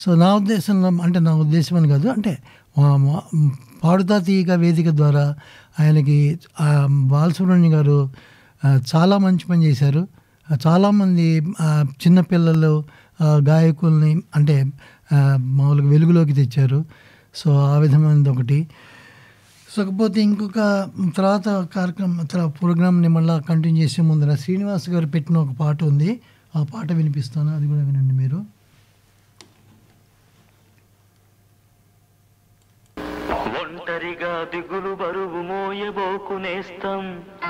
So, నా ఉద్దేశంలో అంటే నా ఉద్దేశం అని కాదు. అంటే ఆహ్, మ పాడుతా తీయగా వేదిక ద్వారా ఆయనకి ఆహ్, బాలసుబ్రహ్మణ్యం గారు ఆహ్, చాలా మంచి పని చేశారు. ఆహ్, చాలామంది ఆహ్, చిన్న పిల్లలు ఆహ్, గాయకుల్ని అంటే ఆహ్, మామూలుగా వెలుగులోకి తెచ్చారు. సో, ఆ విధమైనదొకటి. సో, కాకపోతే ఇంకొక తర్వాత కార్యక్రమం తర్వా ప్రోగ్రామ్‌ని మళ్ళా కంటిన్యూ చేసే ముందర శ్రీనివాస్ గారు పెట్టిన ఒక పాట ఉంది. ఆ పాట వినిపిస్తాను. అది కూడా వినండి మీరు. ఒంటరిగా దిగులు బరువు మోయబోకు నేస్తం